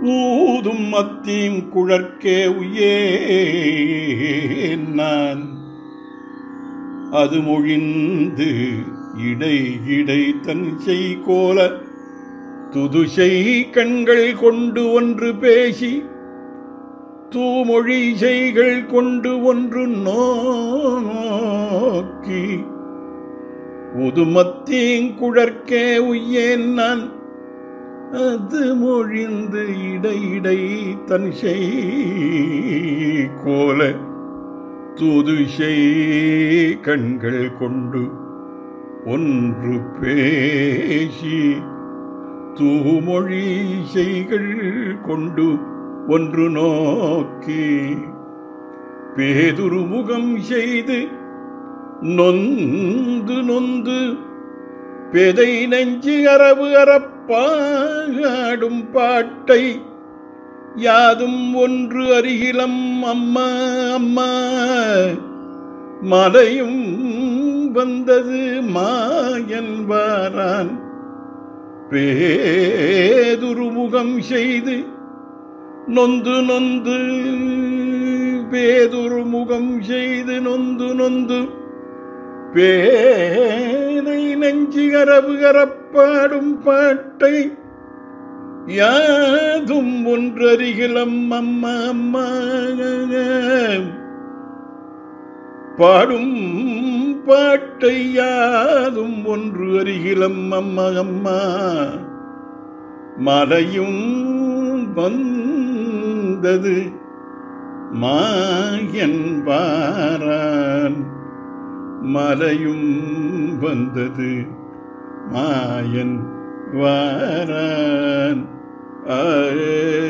ஊதும் மத்தீம் குழற்கே உயே நான் அது மொழிந்து இடை இடை தன் செய்கோல துதுசை கண்கள் கொண்டு ஒன்று பேசி தூமொழி செய்கள் கொண்டு ஒன்று நோக்கி உதுமத்தீங்குழற்கே உய்யேன் நான் அது மொழிந்து இடை இடை தன் கோல தூதுசை கண்கள் கொண்டு ஒன்று பேசி தூமொழி செய்கள் கொண்டு ஒன்று நோக்கி பேதுரு முகம் செய்து நொந்து நொந்து பெதை நெஞ்சு அரவு அறப்பாடும் பாட்டை யாதும் ஒன்று அருகிலம் அம்மா அம்மா மலையும் வந்தது மாயன் வாரான் பேதுருமுகம் செய்து நொந்து நொந்து பேதுருமுகம் செய்து நொந்து நொந்து பேதை நெஞ்சு கரவு கரப்பாடும் பாட்டை யாதும் ஒன்றறிகிலம் அம்மா அம்மா பாடும் பாட்டை யாதும் ஒன்று அருகிலம் அம்மா அம்மா மலையும் வந்தது மாயன் வாரான் மலையும் வந்தது மாயன் வாரான் ஆ